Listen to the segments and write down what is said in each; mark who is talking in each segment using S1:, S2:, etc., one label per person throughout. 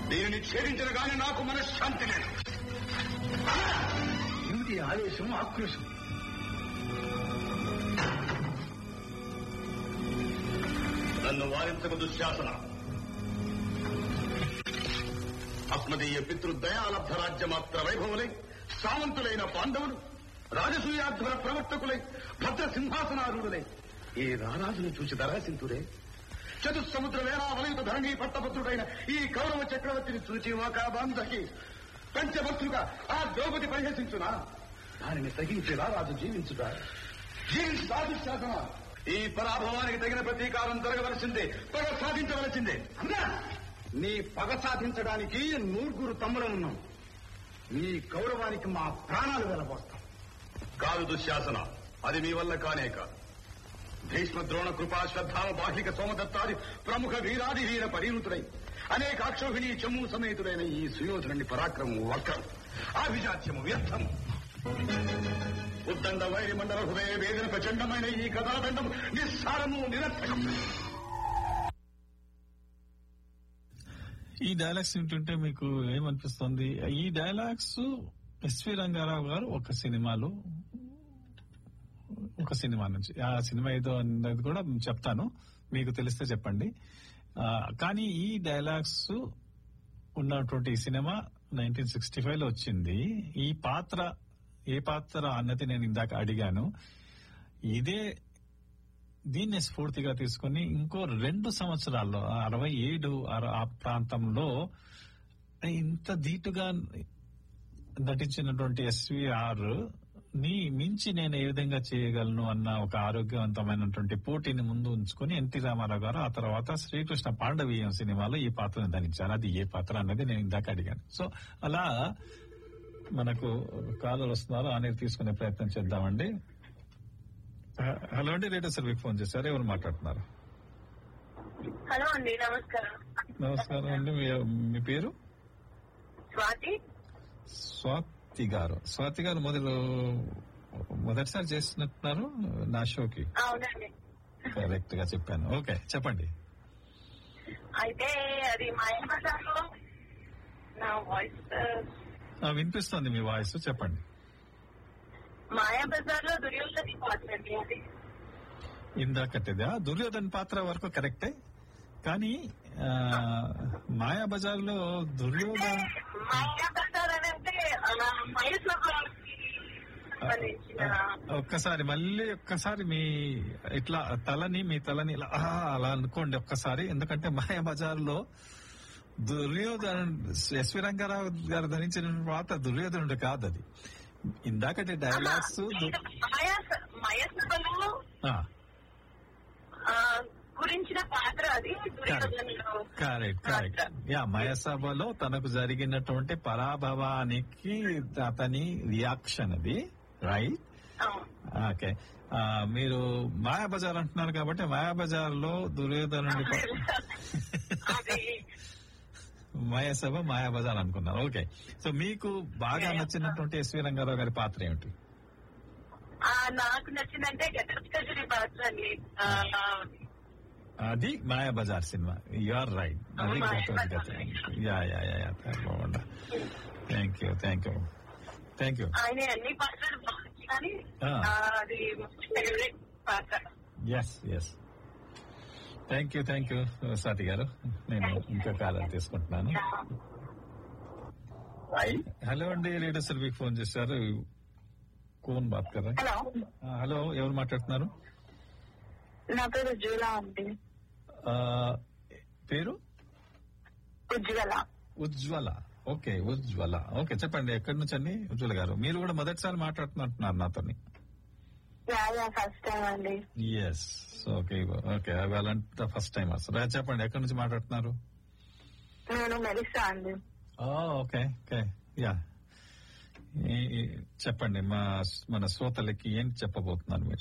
S1: దీనిని ఛేదించిన గాని నాకు మనశ్శాంతి లేదు
S2: ఏమిటి ఆవేశం ఆక్రోశం
S1: నన్ను వారించక దుశ్శాసన అస్మదీయ పితృదయాలబ్ధ రాజ్యమాత్ర వైభవులై సామంతులైన పాండవులు రాజసూయాధ్వర ప్రవర్తకులై భద్ర సింహాసనారూఢులై ఈ రారాజును చూసి దరాసింతురే చతుస్సముద్ర వేళావలయుత ధరణి పట్టభద్రుడైన ఈ కౌరవ చక్రవర్తిని చూచి ఒక బంధకి పంచభక్తుగా ఆ ద్రౌపది పరిహసించునా దానిని సహించేలా రాజు జీవించుడా జీవించుదా దుశ్శాసన ఈ పరాభవానికి తగిన ప్రతీకారం జరగవలసిందే పగ సాధించవలసిందే
S2: అన్నా నీ పగ సాధించడానికి నూరుగురు తమ్ముడు ఉన్నాం నీ కౌరవానికి మా ప్రాణాలు వెలబోస్తాం
S1: కాదు దుశ్శాసన అది మీ వల్ల కానే కాదు భీష్మ ద్రోణ కృపా శ్రద్ధామ బాహ్లిక సోమదత్తాది ప్రముఖ వీరాది వీర పరిణుతుడై అనేక అక్షోహిణి చెమ్ము సమేతుడైన ఈ సుయోధనుని పరాక్రమం వక్రం ఆ విజాత్యము వ్యర్థము ఉద్దండ వైరి మండల హృదయ వేదన ప్రచండమైన ఈ కథాదండము నిస్సారము నిరర్థకం
S3: ఈ డైలాగ్స్ వింటుంటే మీకు ఏమనిపిస్తుంది ఈ డైలాగ్స్ ఎస్వి రంగారావు గారు ఒక సినిమాలో ఒక సినిమా నుంచి ఆ సినిమా ఏదో అన్నది కూడా చెప్తాను మీకు తెలిస్తే చెప్పండి ఆ, కానీ ఈ డైలాగ్స్ ఉన్నటువంటి ఈ సినిమా నైన్టీన్ సిక్స్టీ ఫైవ్ లో వచ్చింది ఈ పాత్ర ఏ పాత్ర అన్నది నేను ఇందాక అడిగాను ఇదే దీన్ని స్ఫూర్తిగా తీసుకుని ఇంకో రెండు సంవత్సరాల్లో ఆ అరవై ఏడు అర- ఆ ప్రాంతంలో ఇంత ధీటుగా నటించినటువంటి ఎస్విఆర్ ని మించి నేను ఏ విధంగా చేయగలను అన్న ఒక ఆరోగ్యవంతమైనటువంటి పోటీని ముందు ఉంచుకుని ఎన్టీ రామారావు గారు ఆ తర్వాత శ్రీకృష్ణ పాండవీయం సినిమాలో ఈ పాత్రను ధరించారు అది ఏ పాత్ర అన్నది నేను ఇందాక అడిగాను సో అలా మనకు కాలర్ వస్తున్నారు అనేది తీసుకునే ప్రయత్నం చేద్దామండి హ- హలో అండి రేడియో సర్వీకి ఫోన్ చేశారు ఎవరు మాట్లాడుతున్నారు
S4: హలో అండి నమస్కారం
S3: నమస్కారం అండి మీ- మీ పేరు
S4: స్వాతి
S3: స్వాతి గారు స్వాతి గారు మొదలు మొదటిసారి చేస్తున్నట్టున్నారు నా షోకి
S4: అవునండి
S3: కరెక్ట్ గా చెప్పాను ఓకే చెప్పండి
S4: అయితే అది మాయబజార్లో నా వాయిస్
S3: ఆ, వినిపిస్తుంది మీ వాయిస్ చెప్పండి
S4: మాయాబజార్ లో దుర్యోధని పాత్ర అండి అది
S3: ఇందాకటిదా దుర్యోధన్ పాత్ర వరకు కరెక్టే కానీ ఆ, మాయా బజార్ లో దుర్యోధన్
S4: మాయాబజార్ అని అంటే అలా మహేశ్వర సంబంధించిన
S3: ఒక్కసారి మళ్ళీ ఒక్కసారి మీ ఇట్లా తలని మీ తలని ఇలా ఆ, అలా అనుకోండి ఒక్కసారి ఎందుకంటే మాయా బజార్ లో దుర్యోధను ఎస్వి రంగారావు గారు ధరించిన పాత్ర దుర్యోధనుడు కాదు అది ఇందాకటి డైలాగ్స్ దు-
S4: మయసభలో
S3: ఆ,
S4: గురించిన పాత్ర అది దుర్యోధనుడు
S3: కరెక్ట్ కరెక్ట్ యా మయసభలో తనకు జరిగినటువంటి పరాభవానికి అతని రియాక్షన్ అది రైట్
S4: అవును.
S3: ఓకే ఆ, మీరు మాయాబజార్ అంటున్నారు కాబట్టి మాయాబజార్ లో దుర్యోధనుడి ప-
S4: అది
S3: మయసభ మాయాబజార్ అనుకున్నారు ఓకే సో మీకు బాగా నచ్చినటువంటి ఎస్వి రంగారావు గారి పాత్ర ఏమిటి
S4: ఆ, నాకు నచ్చిందంటే గజరి పాత్ర అండి ఆ,
S3: అది Mayabazar cinema you are right అది
S4: Mayabazar.
S3: Yeah yeah yeah yeah తప్పకుండా thank you thank you thank you
S4: ఆయన అన్ని పాత్రలు బాగుంది కానీ
S3: ఆ.
S4: ఆ, అది ఫేవరెట్ పాత్ర
S3: yes yes thank you thank you Swathi garu నేను ఇంకో కాలం తీసుకుంటున్నాను హలో అండి రేడియో సర్వీకి ఫోన్ చేశారు కోన్ బాత్ కర్రా
S4: హలో
S3: హలో ఎవరు మాట్లాడుతున్నారు
S4: నా పేరు ఉజ్వల అండి
S3: ఆ, పేరు
S4: ఉజ్వల
S3: ఉజ్వల ఓకే ఉజ్వల ఓకే చెప్పండి ఎక్కడి నుంచి అండి ఉజ్వల గారు మీరు కూడా మొదటిసారి మాట్లాడుతున్నట్టున్నారు నాతోని
S4: యా ఫస్ట్ టైం అండి
S3: ఎస్ ఓకే ఓకే వాళ్ళంతా ఫస్ట్ టైం అసలు చెప్పండి ఎక్కడి నుంచి మాట్లాడుతున్నారు
S4: నేను మెలిసా అండి
S3: ఓకే ఓకే యా ఈ- ఈ- చెప్పండి మా మన శ్రోతలకి ఏం చెప్పబోతున్నారు మీరు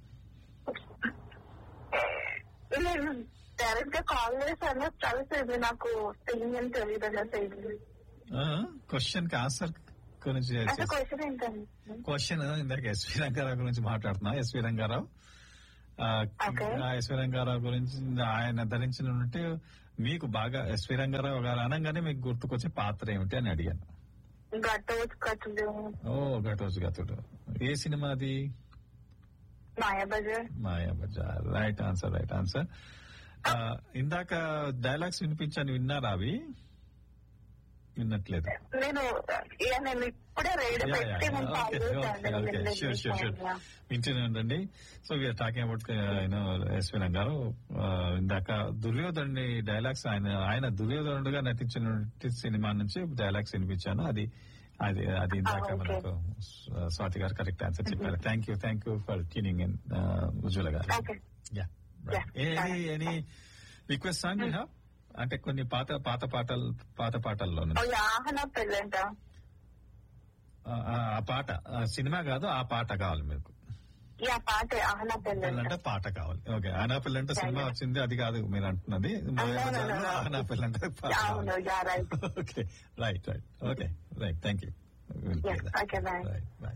S4: నేను డైరెక్ట్ గా కాల్ చేశాను కలిసేది నాకు థింగ్ అని తెలియదు అసలు
S3: క్వశ్చన్ కి ఆన్సర్ గురించి
S4: అసలు క్వశ్చన్ ఏంటండి
S3: క్వశ్చన్ ఇందాక ఎస్వి రంగారావు గురించి మాట్లాడుతున్నా ఎస్వి రంగారావు ఆ,
S4: Okay.
S3: ఆ ఎస్వి రంగారావు గురించి ఆయన ధరించినటువంటి మీకు బాగా ఎస్వి రంగారావు గారు అనగానే మీకు గుర్తుకొచ్చే పాత్ర ఏమిటి అని అడిగాను
S4: ఘటోజ్ కథలు
S3: ఓ ఘటోజ్ గతుడు ఏ సినిమా అది
S4: Mayabazar
S3: Maya Bazar right answer right answer ఇందాక డైలాగ్స్ వినిపించాను విన్నారా అవి విన్నట్లేదు
S4: నేను ఇక నేను ఇప్పుడే రేడియో పెట్టి నేను కాల్ చేశాను
S3: షూర్ షూర్ షూర్ వింటూనే ఉండండి so we are talking about you know SV garu ఇందాక దుర్యోధనుడి డైలాగ్స్ ఆయన ఆయన దుర్యోధనుడుగా నటించిన సినిమా నుంచి డైలాగ్స్ వినిపించాను అది అది అది ఇందాక
S4: Ah, okay.
S3: మనకు స్వాతి గారు కరెక్ట్ ఆన్సర్ చెప్పారు thank you thank you for tuning in Ujwala garu
S4: okay
S3: yeah
S4: Yeah,
S3: any any request song you have అంటే కొన్ని పాత పాత పాటలు పాత పాటల్లో నుంచి.
S4: ఆహన పెళ్ళంట
S3: ఆ, ఆ, ఆ పాట ఆ, సినిమా కాదు ఆ పాట కావాలి మీకు
S4: ఈ ఆ పాట ఆహన పెళ్ళంట
S3: అంటే పాట కావాలి ఓకే ఆనాపిల్ అంటే సినిమా
S4: Yeah.
S3: వచ్చింది అది కాదు మీరు అంటున్నది
S4: no, no.
S3: ఆనాపిల్ అంటే పాట
S4: అవును yeah right
S3: okay right right okay right thank you
S4: okay bye
S3: bye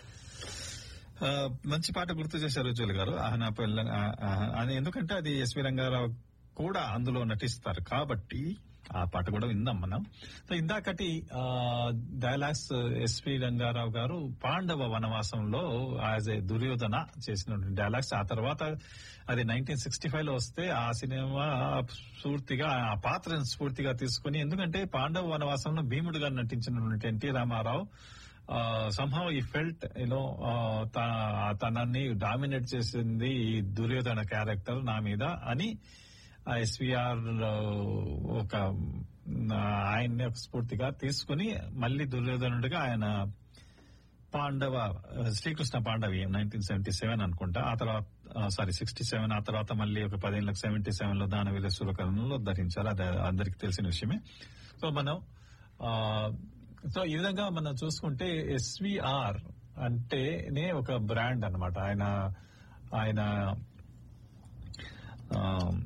S3: మంచి పాట గుర్తు చేశారు ఉజ్వల్ గారు ఆహనా పిల్ల ఆ- ఆ- అది ఎందుకంటే అది ఎస్వి రంగారావు కూడా అందులో నటిస్తారు కాబట్టి ఆ పాట కూడా విందాం మనం సో ఇందాకటి డైలాగ్స్ ఎస్వి రంగారావు గారు పాండవ వనవాసంలో యాజ్ ఏ దుర్యోధన చేసినటువంటి డైలాగ్స్ ఆ తర్వాత అది నైన్టీన్ సిక్స్టీ ఫైవ్ లో వస్తే ఆ సినిమా స్ఫూర్తిగా ఆ పాత్రను స్ఫూర్తిగా తీసుకుని ఎందుకంటే పాండవ వనవాసంలో భీముడుగా నటించినటువంటి NT Rama Rao somehow I felt you know తనని డామినేట్ చేసింది ఈ దుర్యోధన క్యారెక్టర్ నా మీద అని ఎస్విఆర్ ఒక ఆ, ఆయన్ని ఒక స్ఫూర్తిగా తీసుకుని మళ్ళీ దుర్యోధనుడిగా ఆయన పాండవ శ్రీకృష్ణ పాండవి నైన్టీన్ సెవెంటీ సెవెన్ అనుకుంటా ఆ తర్వాత సారీ సిక్స్టీ సెవెన్ ఆ తర్వాత మళ్ళీ ఒక పదేళ్ళకి సెవెంటీ సెవెన్ లో దానవీర సురకరణలో ధరించారు అది అందరికి తెలిసిన విషయమే సో మనం ఆ, సో ఈ విధంగా మనం చూసుకుంటే ఎస్విఆర్ అంటేనే ఒక బ్రాండ్ అన్నమాట ఆయన ఆయన ఆ,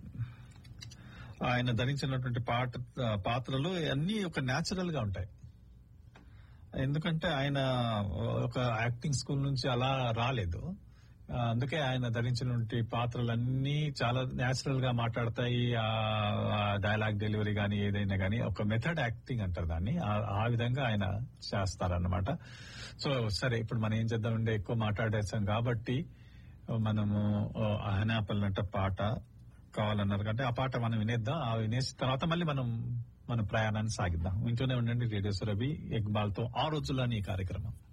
S3: ఆయన ధరించినటువంటి పాట పాత్రలు అన్ని ఒక న్యాచురల్ గా ఉంటాయి ఎందుకంటే ఆయన ఒక యాక్టింగ్ స్కూల్ నుంచి అలా రాలేదు ఆ, అందుకే ఆయన ధరించినటువంటి పాత్రలన్నీ చాలా న్యాచురల్ గా మాట్లాడతాయి ఆ డైలాగ్ డెలివరీ కానీ ఏదైనా కానీ ఒక మెథడ్ యాక్టింగ్ అంటారు దాన్ని ఆ- ఆ విధంగా ఆయన చేస్తారన్నమాట సో సరే ఇప్పుడు మనం ఏం చేద్దామంటే ఎక్కువ మాట్లాడేసాం కాబట్టి మనము అహనాపల్ అంటే పాట కావాలన్నారు కంటే ఆ పాట మనం వినేద్దాం ఆ వినేసిన తర్వాత మళ్ళీ మనం మన ప్రయాణాన్ని సాగిద్దాం వింటూనే ఉండండి రేడియో సురభి ఎక్బాల్ తో ఆ రోజుల్లోని ఈ కార్యక్రమం